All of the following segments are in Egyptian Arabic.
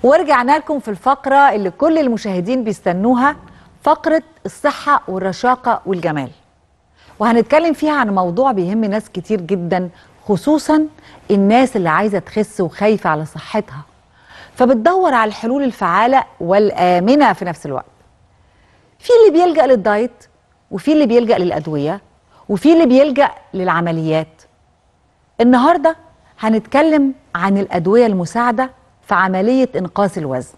ورجعنا لكم في الفقرة اللي كل المشاهدين بيستنوها فقرة الصحة والرشاقة والجمال وهنتكلم فيها عن موضوع بيهم ناس كتير جدا خصوصا الناس اللي عايزة تخس وخايفة على صحتها فبتدور على الحلول الفعالة والآمنة في نفس الوقت في اللي بيلجأ للدايت وفي اللي بيلجأ للأدوية وفي اللي بيلجأ للعمليات النهارده هنتكلم عن الأدوية المساعدة في عملية إنقاص الوزن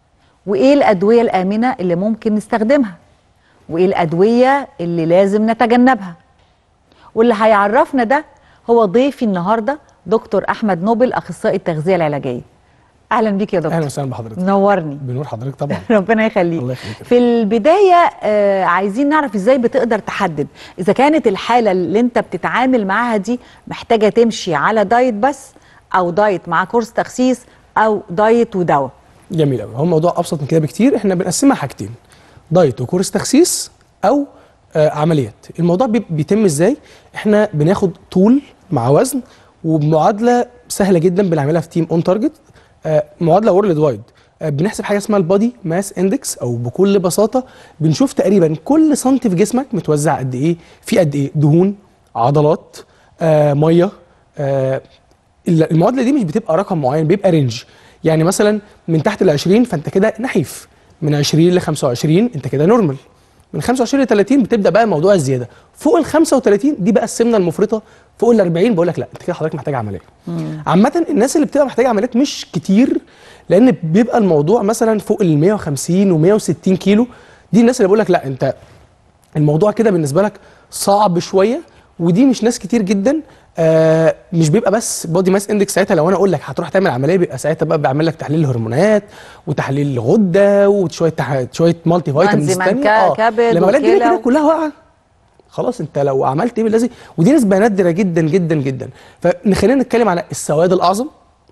وإيه الأدوية الآمنة اللي ممكن نستخدمها وإيه الأدوية اللي لازم نتجنبها واللي هيعرفنا ده هو ضيفي النهارده دكتور أحمد نوبل أخصائي التغذية العلاجية أهلا بيك يا دكتور اهلا وسهلا بحضرتك نورني بنور حضرتك طبعا ربنا يخليك الله يخليك. في البداية آه عايزين نعرف ازاي بتقدر تحدد اذا كانت الحالة اللي انت بتتعامل معاها دي محتاجة تمشي على دايت بس او دايت مع كورس تخسيس او دايت ودواء جميل قوي هو الموضوع ابسط من كده بكتير احنا بنقسمها حاجتين دايت وكورس تخسيس او آه عمليات الموضوع بي- بيتم ازاي احنا بناخد طول مع وزن وبمعادله سهله جدا بنعملها في تيم اون تارجت آه معادله وورلد وايد آه بنحسب حاجه اسمها البادي ماس اندكس او بكل بساطه بنشوف تقريبا كل سنتي في جسمك متوزع قد ايه في قد ايه دهون عضلات آه ميه آه ال- المعادله دي مش بتبقى رقم معين بيبقى رينج يعني مثلا من تحت ال 20 فانت كده نحيف من 20 ل 25 انت كده نورمال من 25 ل 30 بتبدا بقى موضوع الزياده فوق ال 35 دي بقى السمنه المفرطه فوق ال 40 بقول لك لا انت كده حضرتك محتاج عمليه عامه الناس اللي بتبقى محتاجه عمليات مش كتير لان بيبقى الموضوع مثلا فوق ال 150 و160 كيلو دي الناس اللي بقول لك لا انت الموضوع كده بالنسبه لك صعب شويه ودي مش ناس كتير جدا آه مش بيبقى بس بودي ماس اندكس ساعتها لو انا اقول لك هتروح تعمل عمليه بيبقى ساعتها بقى بعمل لك تحليل الهرمونات وتحليل الغده وشويه تح... شويه مالتي فيتامينز منزل تانية منكا- كبد لما العمليات دي وكلى كده و- كلها واقعه خلاص انت لو عملت ايه بالذي ودي نسبه نادره جدا جدا جدا فخلينا نتكلم على السواد الاعظم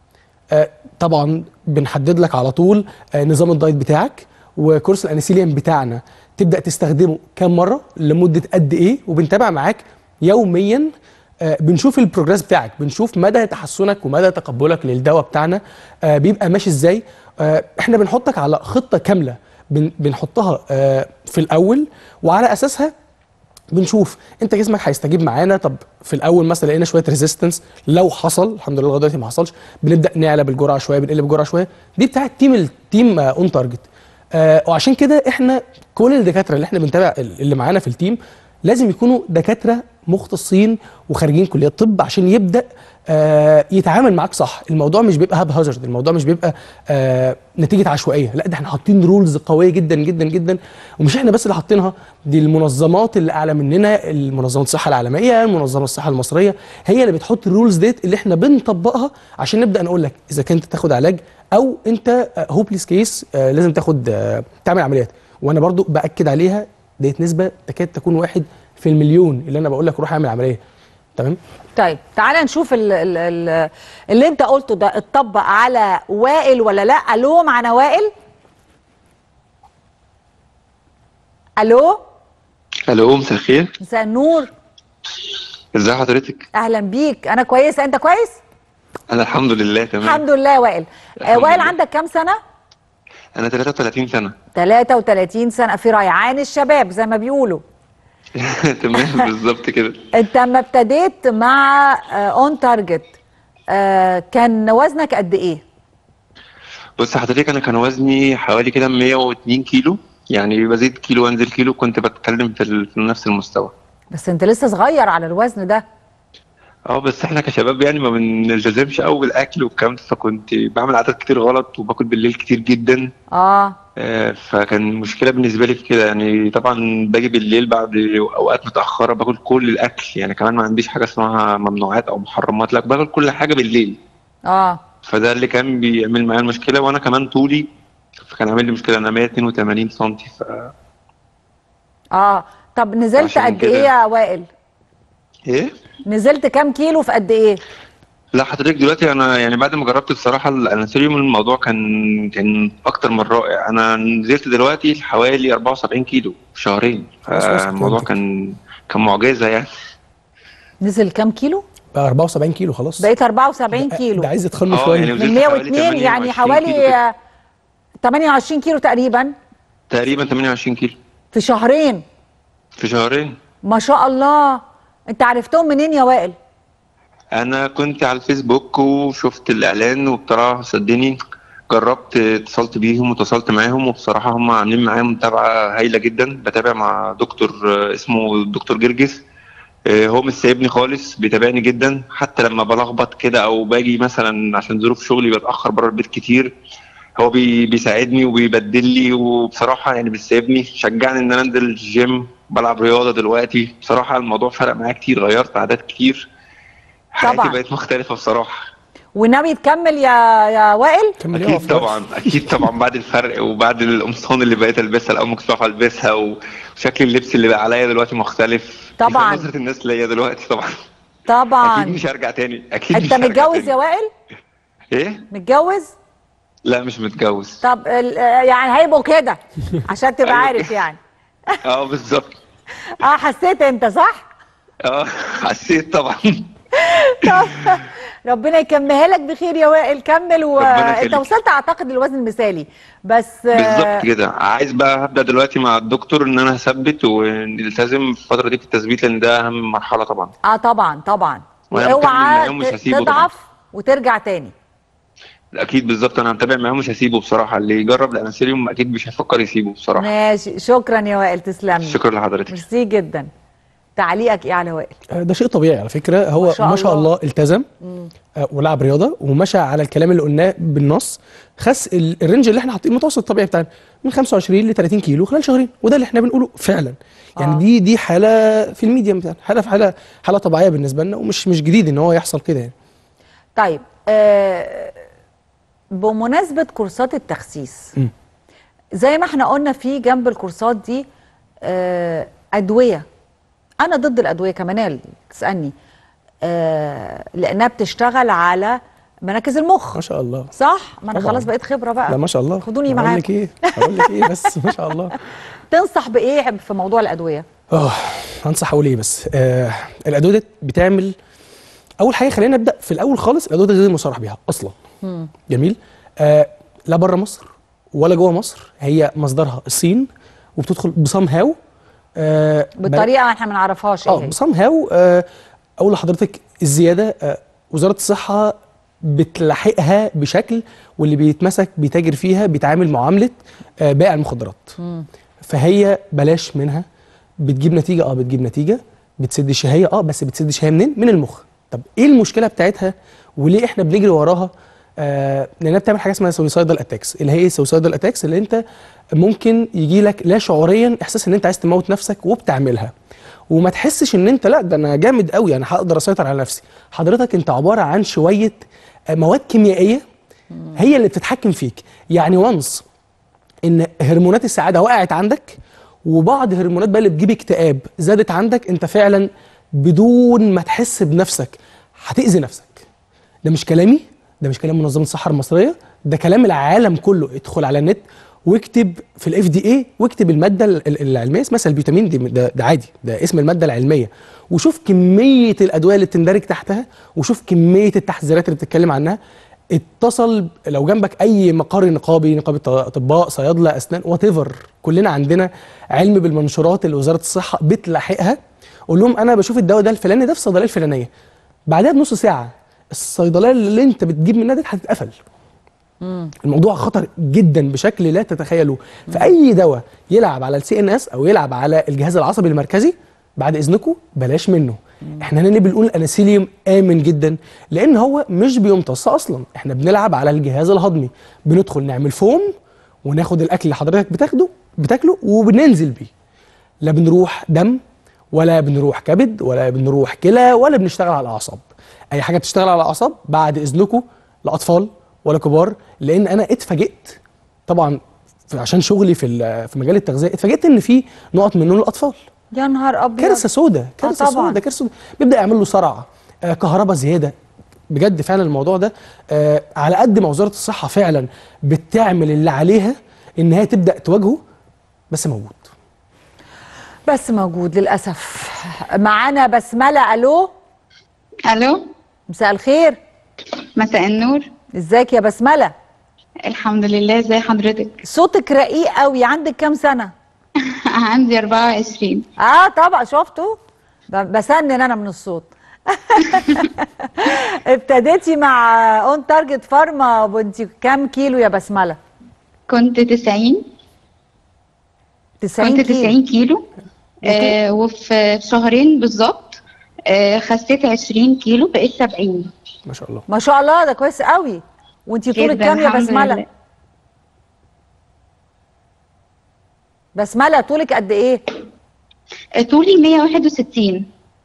آه، طبعا بنحدد لك على طول آه، نظام الدايت بتاعك وكورس الانسيليوم بتاعنا تبدا تستخدمه كام مره لمده قد ايه وبنتابع معاك يوميا آه، بنشوف البروجرس بتاعك بنشوف مدى تحسنك ومدى تقبلك للدواء بتاعنا آه، بيبقى ماشي ازاي آه، احنا بنحطك على خطه كامله بن- بنحطها آه، في الاول وعلى اساسها بنشوف انت جسمك هيستجيب معانا طب في الاول مثلا لقينا شويه ريزيستنس لو حصل الحمد لله لغايه دلوقتي ما حصلش بنبدا نعلى بالجرعه شويه بنقلب الجرعه شويه دي بتاعه تيم التيم اون تارجت آه وعشان كده احنا كل الدكاتره اللي احنا بنتابع اللي معانا في التيم لازم يكونوا دكاتره مختصين وخارجين كليات طب عشان يبدا آه يتعامل معاك صح الموضوع مش بيبقى هاب هازارد الموضوع مش بيبقى آه نتيجه عشوائيه لا ده احنا حاطين رولز قويه جدا جدا جدا ومش احنا بس اللي حاطينها دي المنظمات اللي اعلى مننا المنظمه الصحه العالميه المنظمه الصحه المصريه هي اللي بتحط الرولز ديت اللي احنا بنطبقها عشان نبدا نقول لك اذا كنت تاخد علاج او انت هوبليس كيس لازم تاخد آه تعمل عمليات وانا برضو باكد عليها ديت نسبه تكاد تكون واحد في المليون اللي انا بقول لك روح اعمل عمليه تمام طيب تعالى نشوف ال ال ال اللي انت قلته ده اتطبق على وائل ولا لا الو معنا وائل الو الو مساء الخير مساء النور ازي حضرتك اهلا بيك انا كويسه انت كويس انا الحمد لله تمام الحمد لله يا وائل آه الحمد وائل لله. عندك كام سنه انا 33 سنه 33 سنه في ريعان الشباب زي ما بيقولوا تمام بالظبط كده انت لما ابتديت مع اون تارجت كان وزنك قد ايه بص حضرتك انا كان وزني حوالي كده 102 كيلو يعني بزيد كيلو وانزل كيلو كنت بتكلم في, ال... في نفس المستوى بس انت لسه صغير على الوزن ده اه بس احنا كشباب يعني ما بنلتزمش قوي بالاكل والكلام ده فكنت بعمل عادات كتير غلط وباكل بالليل كتير جدا اه آه، فكان مشكله بالنسبه لي في كده يعني طبعا باجي بالليل بعد اوقات متاخره باكل كل الاكل يعني كمان ما عنديش حاجه اسمها ممنوعات او محرمات لا باكل كل حاجه بالليل اه فده اللي كان بيعمل معايا المشكله وانا كمان طولي فكان عامل لي مشكله انا 182 سم ف اه طب نزلت عشان قد كده- ايه يا وائل ايه نزلت كام كيلو في قد ايه لا حضرتك دلوقتي انا يعني بعد ما جربت بصراحه الانسوليوم الموضوع كان كان اكتر من رائع انا نزلت دلوقتي لحوالي 74 كيلو في شهرين خلاص وصلت فالموضوع كام؟ كان كان معجزه يعني نزل كام كيلو بقى 74 كيلو خلاص بقيت 74 كيلو ده عايز يتخن اه شويه يعني من نزلت حوالي 102 يعني 28 كيلو حوالي كده. 28 كيلو تقريبا تقريبا 28 كيلو في شهرين في شهرين ما شاء الله انت عرفتهم منين يا وائل انا كنت على الفيسبوك وشفت الاعلان وبصراحه صدقني جربت اتصلت بيهم واتصلت معاهم وبصراحه هم عاملين معايا متابعه هايله جدا بتابع مع دكتور آه، اسمه الدكتور جرجس آه، هو مش سايبني خالص بيتابعني جدا حتى لما بلخبط كده او باجي مثلا عشان ظروف شغلي بتاخر بره البيت كتير هو بي بيساعدني وبيبدل لي وبصراحه يعني مش سايبني شجعني ان انا انزل الجيم بلعب رياضه دلوقتي بصراحه الموضوع فرق معايا كتير غيرت عادات كتير حياتي طبعاً. بقت مختلفه بصراحه وناوي تكمل يا يا وائل كمل اكيد يقف. طبعا اكيد طبعا بعد الفرق وبعد القمصان اللي بقيت البسها الاول ما كنتش بعرف البسها وشكل اللبس اللي بقى عليا دلوقتي مختلف طبعاً. نظره الناس ليا دلوقتي طبعا اكيد طبعا مش هرجع تاني اكيد انت مش هرجع متجوز تاني. يا وائل ايه متجوز لا مش متجوز طب ال- يعني هيبقوا كده عشان تبقى أيوة عارف كده. يعني اه بالظبط اه حسيت انت صح اه حسيت طبعا طب ربنا يكملها لك بخير يا وائل كمل ربنا وانت يخليك. وصلت اعتقد للوزن المثالي بس آه، بالظبط كده عايز بقى هبدا دلوقتي مع الدكتور ان انا اثبت ونلتزم في الفتره دي في التثبيت لان ده اهم مرحله طبعا اه طبعا طبعا وأنا مكمل واوعى معاهم مش ت- هسيبه طبعاً. تضعف وترجع تاني اكيد بالظبط انا متابع معاه مش هسيبه بصراحه اللي يجرب الانسيليوم اكيد مش هيفكر يسيبه بصراحه ماشي شكرا يا وائل تسلم لي شكرا لحضرتك ميرسي جدا تعليقك ايه على وائل آه، ده شيء طبيعي على فكره هو ما ما شاء شاء, ما شاء الله. الله التزم آه، ولعب رياضه ومشى على الكلام اللي قلناه بالنص خس ال- الرينج اللي احنا حاطين المتوسط الطبيعي بتاعنا من 25 ل 30 كيلو خلال شهرين وده اللي احنا بنقوله فعلا يعني آه. دي دي حاله في الميديم بتاعنا حاله في حاله حاله طبيعيه بالنسبه لنا ومش مش جديد ان هو يحصل كده يعني طيب آه بمناسبة كورسات التخسيس م. زي ما احنا قلنا في جنب الكورسات دي آه أدوية أنا ضد الأدوية كمنال تسألني آه لأنها بتشتغل على مراكز المخ ما شاء الله صح؟ ما أنا طبعاً. خلاص بقيت خبرة بقى لا ما شاء الله خدوني هقول معاك لك ايه هقول لك ايه بس ما شاء الله تنصح بإيه في موضوع الأدوية؟ اه هنصح اقول ايه بس آه الادويه دي بتعمل اول حاجه خلينا نبدا في الاول خالص الادويه دي غير مصرح بيها اصلا جميل آه لا بره مصر ولا جوه مصر هي مصدرها الصين وبتدخل بصام هاو آه بالطريقة ما احنا ما نعرفهاش اه ايه هي. بصام هاو آه اقول لحضرتك الزياده آه وزاره الصحه بتلاحقها بشكل واللي بيتمسك بيتاجر فيها بيتعامل معامله آه بائع المخدرات فهي بلاش منها بتجيب نتيجه اه بتجيب نتيجه بتسد الشهيه اه بس بتسد الشهيه منين من المخ طب ايه المشكله بتاعتها وليه احنا بنجري وراها آه لانها بتعمل حاجه اسمها سويسايدال اتاكس اللي هي ايه سويسايدال اتاكس اللي انت ممكن يجي لك لا شعوريا احساس ان انت عايز تموت نفسك وبتعملها وما تحسش ان انت لا ده انا جامد قوي انا هقدر اسيطر على نفسي حضرتك انت عباره عن شويه آه، مواد كيميائيه هي اللي بتتحكم فيك يعني وانس ان هرمونات السعاده وقعت عندك وبعض هرمونات بقى اللي بتجيب اكتئاب زادت عندك انت فعلا بدون ما تحس بنفسك هتاذي نفسك ده مش كلامي ده مش كلام منظمه الصحه المصريه ده كلام العالم كله ادخل على النت واكتب في الاف دي اي واكتب الماده ال- ال- العلميه اسمها البيوتامين دي ده, ده عادي ده اسم الماده العلميه وشوف كميه الادويه اللي بتندرج تحتها وشوف كميه التحذيرات اللي بتتكلم عنها اتصل لو جنبك اي مقر نقابي نقابه اطباء صيادله اسنان وات كلنا عندنا علم بالمنشورات اللي وزاره الصحه بتلاحقها قول لهم انا بشوف الدواء ده الفلاني ده في الصيدليه الفلانيه بعدها بنص ساعه الصيدليه اللي انت بتجيب منها دي هتتقفل الموضوع خطر جدا بشكل لا تتخيلوه فاي دواء يلعب على السي ان اس او يلعب على الجهاز العصبي المركزي بعد اذنكم بلاش منه احنا هنا ليه بنقول الانسيليوم امن جدا لان هو مش بيمتص اصلا احنا بنلعب على الجهاز الهضمي بندخل نعمل فوم وناخد الاكل اللي حضرتك بتاخده بتاكله وبننزل بيه لا بنروح دم ولا بنروح كبد ولا بنروح كلى ولا بنشتغل على الاعصاب اي حاجه بتشتغل على الاعصاب بعد اذنكم لا اطفال ولا كبار لان انا اتفاجئت طبعا في- عشان شغلي في ال- في مجال التغذيه اتفاجئت ان في نقط منه للاطفال يا نهار ابيض كارثه سوداء كارثه طبعاً. سوداء كارثه سوداء بيبدا يعمل له صرع آه كهرباء زياده بجد فعلا الموضوع ده آه على قد ما وزاره الصحه فعلا بتعمل اللي عليها ان هي تبدا تواجهه بس موجود بس موجود للاسف معانا بسمله الو الو مساء الخير مساء النور ازيك يا بسمله الحمد لله ازي حضرتك صوتك رقيق قوي عندك كام سنه عندي 24 اه طبعا شفتوا ب- بسنن انا من الصوت ابتديتي مع اون تارجت فارما وانت كام كيلو يا بسمله كنت 90 90 كنت كيلو 90 كيلو آه وفي في شهرين بالظبط آه خسيت 20 كيلو بقيت 70 ما شاء الله ما شاء الله ده كويس قوي وانت طولك جدا كام يا الحمد بسمله لله. بسمله طولك قد ايه آه، طولي 161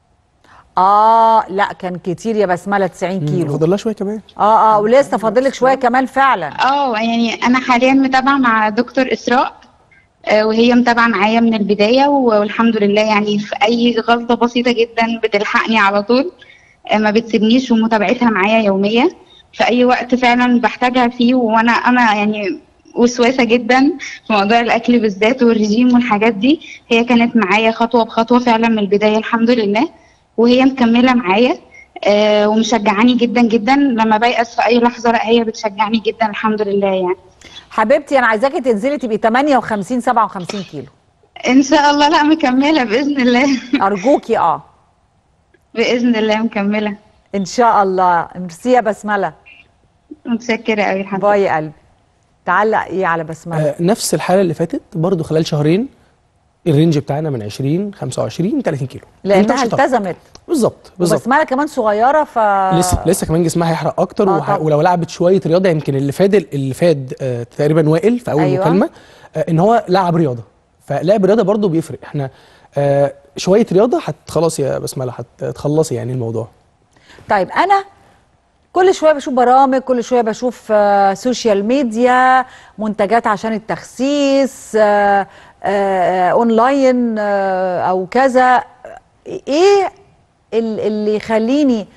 اه لا كان كتير يا بسمله 90 كيلو فاضل لها شويه كمان اه اه ولسه فاضلك شويه كمان فعلا اه يعني انا حاليا متابعه مع دكتور اسراء آه، وهي متابعه معايا من البدايه والحمد لله يعني في اي غلطه بسيطه جدا بتلحقني على طول آه، ما بتسيبنيش ومتابعتها معايا يوميا في اي وقت فعلا بحتاجها فيه وانا انا يعني وسواسه جدا في موضوع الاكل بالذات والرجيم والحاجات دي هي كانت معايا خطوه بخطوه فعلا من البدايه الحمد لله وهي مكمله معايا آه، ومشجعاني جدا جدا لما بيأس في اي لحظه لا هي بتشجعني جدا الحمد لله يعني حبيبتي انا عايزاكي تنزلي تبقي 58 57 كيلو ان شاء الله لا مكمله باذن الله ارجوكي اه باذن الله مكمله ان شاء الله ميرسي يا بسمله متشكره قوي الحمد باي يا قلبي تعلق ايه على بسمله آه نفس الحاله اللي فاتت برضو خلال شهرين الرينج بتاعنا من 20 25 30 كيلو لانها انت مش هتعرف. التزمت بالظبط بالظبط وبسمله كمان صغيره ف لسه لسه كمان جسمها هيحرق اكتر آه وح... طبعا. ولو لعبت شويه رياضه يمكن اللي فاد اللي فاد آه تقريبا وائل في اول أيوة. أيوة. مكالمه آه ان هو لعب رياضه فلعب الرياضه برضو بيفرق احنا آه شويه رياضه هت خلاص يا بسمله هتخلصي يعني الموضوع طيب انا كل شويه بشوف برامج كل شويه بشوف آه، سوشيال ميديا منتجات عشان التخسيس آه، آه، اونلاين آه، او كذا ايه ال- اللي يخليني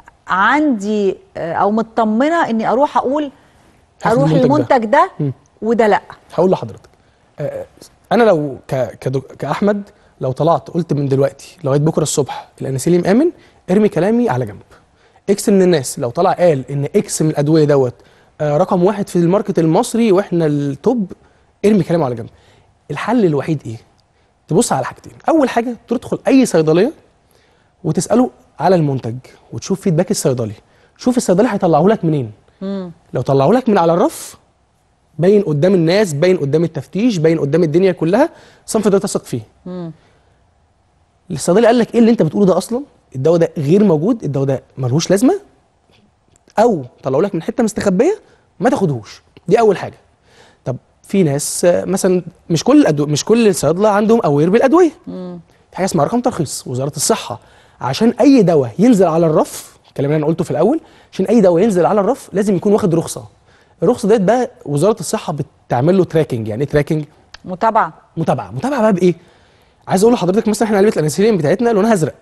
عندي آه، او مطمنه اني اروح اقول هاخد اروح المنتج ده. المنتج ده مم. وده لا هقول لحضرتك آه، انا لو ك... كدك... كاحمد لو طلعت قلت من دلوقتي لغايه بكره الصبح الانسولين امن ارمي كلامي على جنب اكس من الناس لو طلع قال ان اكس من الادويه دوت آه، رقم واحد في الماركت المصري واحنا التوب ارمي كلامه على جنب الحل الوحيد ايه تبص على حاجتين اول حاجه تدخل اي صيدليه وتساله على المنتج وتشوف فيدباك الصيدلي شوف الصيدلي هيطلعه لك منين لو طلعه لك من على الرف باين قدام الناس باين قدام التفتيش باين قدام الدنيا كلها الصنف ده تثق فيه الصيدلي قال لك ايه اللي انت بتقوله ده اصلا الدواء ده غير موجود الدواء ده ملهوش لازمه او طلعوا لك من حته مستخبيه ما تاخدهوش دي اول حاجه طب في ناس آه، مثلا مش كل الأدو... مش كل الصيادله عندهم اوير بالادويه في حاجه اسمها رقم ترخيص وزاره الصحه عشان اي دواء ينزل على الرف الكلام اللي انا قلته في الاول عشان اي دواء ينزل على الرف لازم يكون واخد رخصه الرخصه ديت بقى وزاره الصحه بتعمل له تراكنج يعني ايه تراكنج متابعه متابعه متابعه بقى بايه عايز اقول لحضرتك مثلا احنا علبه الانسولين بتاعتنا لونها ازرق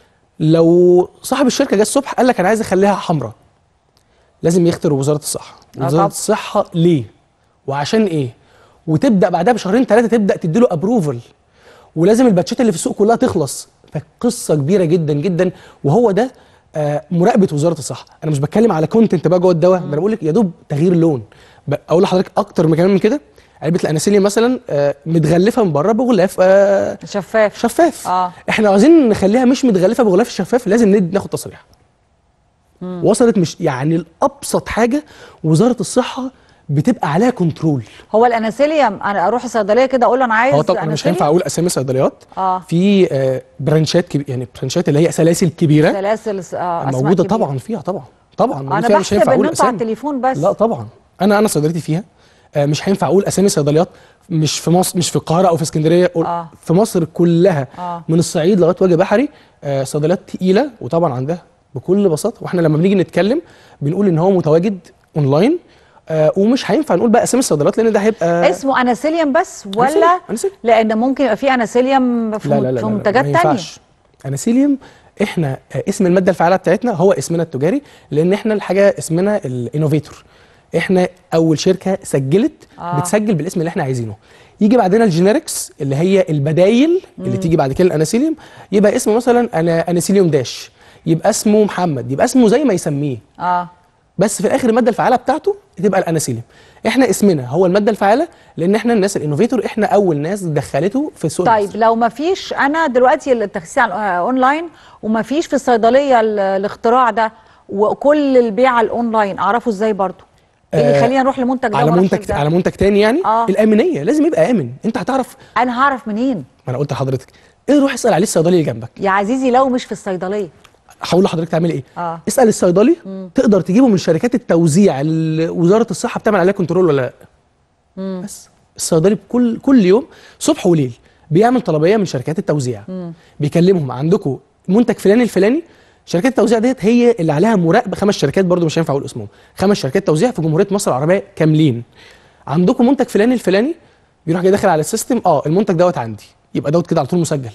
لو صاحب الشركه جه الصبح قال لك انا عايز اخليها حمراء لازم يختار وزاره الصحه آه وزاره طبعا. الصحه ليه وعشان ايه وتبدا بعدها بشهرين ثلاثه تبدا تديله ابروفل ولازم الباتشات اللي في السوق كلها تخلص فقصه كبيره جدا جدا وهو ده آه مراقبه وزاره الصحه انا مش بتكلم على كونتنت بقى جوه الدواء ده انا بقول لك يا دوب تغيير لون ب- اقول لحضرتك اكتر من كمان من كده علبه الانسولين مثلا آه متغلفه من بره بغلاف آه شفاف شفاف آه. احنا عاوزين نخليها مش متغلفه بغلاف الشفاف لازم ند- ناخد تصريح وصلت مش يعني الابسط حاجه وزاره الصحه بتبقى عليها كنترول هو الاناسيليوم انا اروح الصيدليه كده اقول له انا عايز هو طبعا انا مش هينفع اقول اسامي صيدليات اه في آه برانشات كبيره يعني برانشات اللي هي سلاسل كبيره سلاسل اه أسماء موجوده كبيرة. طبعا فيها طبعا طبعا موجود انا فيها مش بحسب هينفع ان اقول انتوا على اسامي التليفون بس لا طبعا انا انا صيدليتي فيها آه، مش هينفع اقول اسامي صيدليات مش في مصر مش في القاهره او في اسكندريه أقول آه. في مصر كلها آه. من الصعيد لغايه وجه بحري آه، صيدليات تقيله وطبعا عندها بكل بساطه واحنا لما بنيجي نتكلم بنقول ان هو متواجد اونلاين آه، ومش هينفع نقول بقى اسامي الصيدليات لان ده هيبقى اسمه اناسيليوم بس ولا أناسيليوم، أناسيليوم. لان ممكن يبقى في اناسيليوم في, لا لا لا في لا، منتجات ما تانية ينفعش. اناسيليوم احنا آه، اسم الماده الفعاله بتاعتنا هو اسمنا التجاري لان احنا الحاجه اسمنا الانوفيتور احنا اول شركه سجلت آه. آه. بتسجل بالاسم اللي احنا عايزينه يجي بعدنا الجينيركس اللي هي البدايل اللي تيجي بعد كده الاناسيليوم يبقى اسمه مثلا انا اناسيليوم داش يبقى اسمه محمد يبقى اسمه زي ما يسميه اه بس في الاخر الماده الفعاله بتاعته تبقى الاناسيليوم احنا اسمنا هو الماده الفعاله لان احنا الناس الانوفيتور احنا اول ناس دخلته في السوق طيب المصري. لو ما فيش انا دلوقتي التخسيس على- آه، اونلاين وما فيش في الصيدليه ال- الاختراع ده وكل البيع الاونلاين اعرفه ازاي برضو ايه اللي آه، يخليني اروح لمنتج ده على وما أروحش منتج لده؟ على منتج تاني يعني آه. الامنيه لازم يبقى امن انت هتعرف انا هعرف منين ما انا قلت لحضرتك ايه روح اسال عليه الصيدلي اللي جنبك يا عزيزي لو مش في الصيدليه هقول لحضرتك تعمل ايه آه. اسال الصيدلي تقدر تجيبه من شركات التوزيع اللي وزاره الصحه بتعمل عليها كنترول ولا لا بس الصيدلي كل كل يوم صبح وليل بيعمل طلبيه من شركات التوزيع بيكلمهم عندكم منتج فلاني الفلاني شركات التوزيع ديت هي اللي عليها مراقبه خمس شركات برضو مش هينفع اقول اسمهم خمس شركات توزيع في جمهوريه مصر العربيه كاملين عندكم منتج فلاني الفلاني بيروح جاي داخل على السيستم اه المنتج دوت عندي يبقى دوت كده على طول مسجل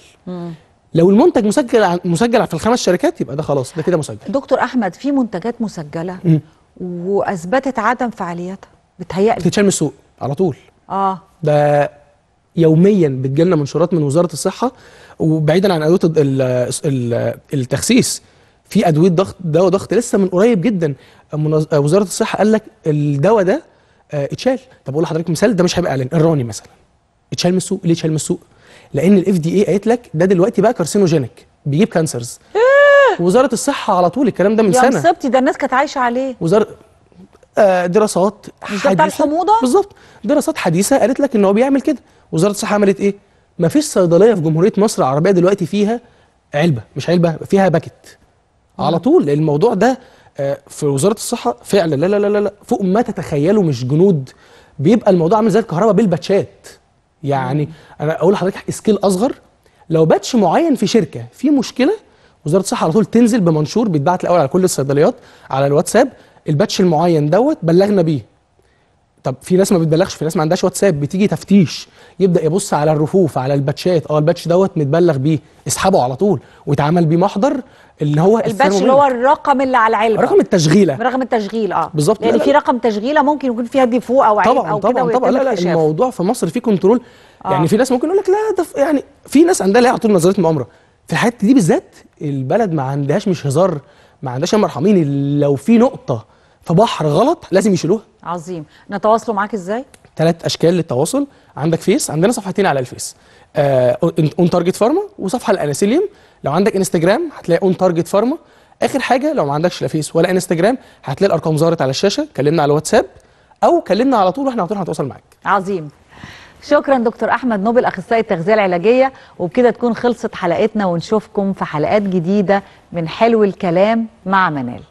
لو المنتج مسجل عن- مسجل في الخمس شركات يبقى ده خلاص ده كده مسجل دكتور احمد في منتجات مسجله مم. واثبتت عدم فعاليتها بتهيألي بتتشال من السوق على طول اه ده يوميا بتجيلنا منشورات من وزاره الصحه وبعيدا عن ادويه ال- ال- التخسيس في ادويه ضغط دواء ضغط لسه من قريب جدا منظ- وزاره الصحه قال لك الدواء ده آه، اتشال طب اقول لحضرتك مثال ده مش هيبقى اعلان الراني مثلا اتشال من السوق ليه اتشال من السوق لان الاف دي اي قالت لك ده دلوقتي بقى كارسينوجينيك بيجيب كانسرز وزاره الصحه على طول الكلام ده من يا سنه مصيبتي ده الناس كانت عايشه عليه وزاره آه، دراسات مش ده بتاع الحموضة؟ بالظبط دراسات حديثه قالت لك ان هو بيعمل كده وزاره الصحه عملت ايه ما فيش صيدليه في جمهوريه مصر العربيه دلوقتي فيها علبه مش علبه فيها باكت على طول لأن الموضوع ده آه، في وزاره الصحه فعلا لا لا لا لا- لا فوق ما تتخيلوا مش جنود بيبقى الموضوع عامل زي الكهرباء بالباتشات يعني انا اقول لحضرتك سكيل اصغر لو باتش معين في شركه في مشكله وزاره الصحه على طول تنزل بمنشور بيتبعت الاول على كل الصيدليات على الواتساب الباتش المعين دوت بلغنا بيه طب في ناس ما بتبلغش في ناس ما عندهاش واتساب بتيجي تفتيش يبدا يبص على الرفوف على الباتشات اه الباتش دوت متبلغ بيه اسحبه على طول ويتعمل بيه محضر اللي هو الباتش اللي هو الرقم اللي على العلبه رقم التشغيله رقم التشغيل اه بالظبط. لا، لان لا، في لا. رقم تشغيله ممكن يكون فيها ديفو او عيب طبعا او كده طبعا طبعا ويتم لا لا اكتشافه. الموضوع في مصر فيه كنترول آه. يعني في ناس ممكن يقول لك لا ده ف- يعني في ناس عندها لا على طول نظريه مؤامره في الحاجات دي بالذات البلد ما عندهاش مش هزار ما عندهاش يا مرحمين لو في نقطه في بحر غلط لازم يشيلوها عظيم نتواصلوا معاك ازاي ثلاث اشكال للتواصل عندك فيس عندنا صفحتين على الفيس اون تارجت فارما وصفحه الاناسيليوم لو عندك انستجرام هتلاقي اون تارجت فارما اخر حاجه لو ما عندكش لا فيس ولا انستجرام هتلاقي الارقام ظهرت على الشاشه كلمنا على الواتساب او كلمنا على طول واحنا على طول هنتواصل معاك عظيم شكرا دكتور احمد نوبل اخصائي التغذيه العلاجيه وبكده تكون خلصت حلقتنا ونشوفكم في حلقات جديده من حلو الكلام مع منال